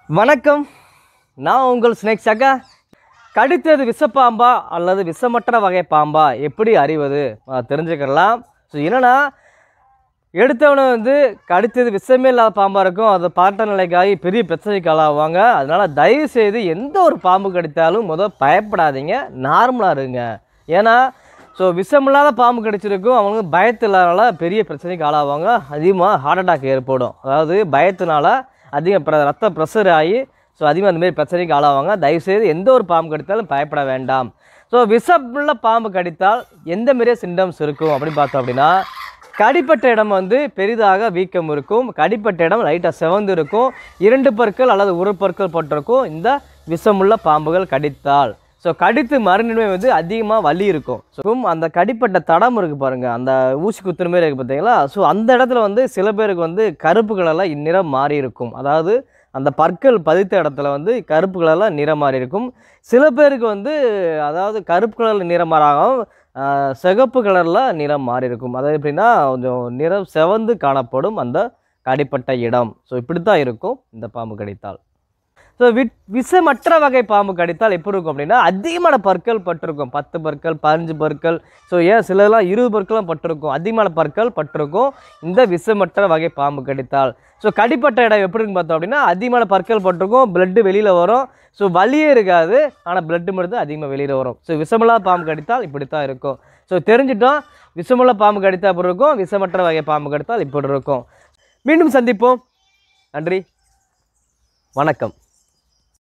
வணக்கம் நான் உங்கள் ஸ்னேக் சகா கடித்தது விஷப்பாம்பா அல்லது விஷமற்ற வகை பாம்பா எப்படி அறிவது அஹ் தெரிஞ்சுக்கலாம் ஸோ என்னென்னா எடுத்தவனை வந்து கடித்தது விஷமே இல்லாத பாம்பாக இருக்கும் அதை பார்த்த நிலைக்காகி பெரிய பிரச்சனைக்கு ஆளாவாங்க அதனால் தயவு செய்து எந்த ஒரு பாம்பு கடித்தாலும் முதல் பயப்படாதீங்க நார்மலாக இருங்க ஏன்னா ஸோ விஷமில்லாத பாம்பு கடிச்சிருக்கும் அவங்களுக்கு பயத்தினால பெரிய பிரச்சனைக்கு ஆளாவாங்க அதிகமாக ஹார்ட் அட்டாக் ஏற்படும் அதாவது பயத்தினால அதிக பிர ரத்த ப்ரெஷர் ஆகி ஸோ அதிகமாக அந்த மாதிரி பிரச்சனைக்கு ஆளாவாங்க தயவுசெய்து எந்த ஒரு பாம்பு கடித்தாலும் பயப்பட வேண்டாம் ஸோ விஷமுள்ள பாம்பு கடித்தால் எந்த மாரியே சிம்டம்ஸ் இருக்கும் அப்படின்னு பார்த்தோம் அப்படின்னா கடிப்பட்ட இடம் வந்து பெரிதாக வீக்கம் இருக்கும் கடிப்பட்ட இடம் லைட்டாக செவந்து இருக்கும் இரண்டு பற்கள் அல்லது ஒரு பற்கள் போட்டிருக்கும் இந்த விஷமுள்ள பாம்புகள் கடித்தால் ஸோ கடித்து மறுநிலைமை வந்து அதிகமாக வலி இருக்கும் ஸோ அந்த கடிப்பட்ட தடம் இருக்குது பாருங்கள் அந்த ஊசி குத்துற மாதிரி இருக்குது பார்த்தீங்களா ஸோ அந்த இடத்துல வந்து சில பேருக்கு வந்து கருப்பு கலரில் இந்நிறம் மாறி இருக்கும் அதாவது அந்த பற்கள் பதித்த இடத்துல வந்து கருப்பு கலரில் நிறம் மாறி இருக்கும் சில பேருக்கு வந்து அதாவது கருப்பு கலரில் நிறம் மாறாகும் ஆஹ், சிகப்பு கலரில் நிறம் மாறி இருக்கும் அதாவது எப்படின்னா கொஞ்சம் நிறம் செவந்து காணப்படும் அந்த கடிப்பட்ட இடம் ஸோ இப்படி தான் இருக்கும் இந்த பாம்பு கடித்தால் ஸோ வி விஷமற்ற வகை பாம்பு கடித்தால் எப்படி இருக்கும் அப்படின்னா அதிகமான பற்கள் பட்டிருக்கும் பத்து பற்கள் பதினஞ்சு பற்கள் ஸோ ஏன் சிலர்லாம் இருபது பற்களும் பட்டிருக்கும் அதிகமான பற்கள் பட்டிருக்கும் இந்த விஷமற்ற வகை பாம்பு கடித்தால் ஸோ கடிப்பட்ட இடம் எப்படி இருக்குன்னு பார்த்தோம் அப்படின்னா அதிகமான பற்கள் பட்டிருக்கும் பிளட்டு வெளியில் வரும் ஸோ வலியே இருக்காது ஆனால் பிளட்டு மட்டும் அதிகமாக வெளியில் வரும் ஸோ விஷமில்லா பாம்பு கடித்தால் இப்படி தான் இருக்கும் ஸோ தெரிஞ்சிட்டோம் விஷமுள்ள பாம்பு கடித்தால் இப்படி இருக்கும் விஷமற்ற வகை பாம்பு கடித்தால் இப்படி இருக்கும் மீண்டும் சந்திப்போம் நன்றி வணக்கம்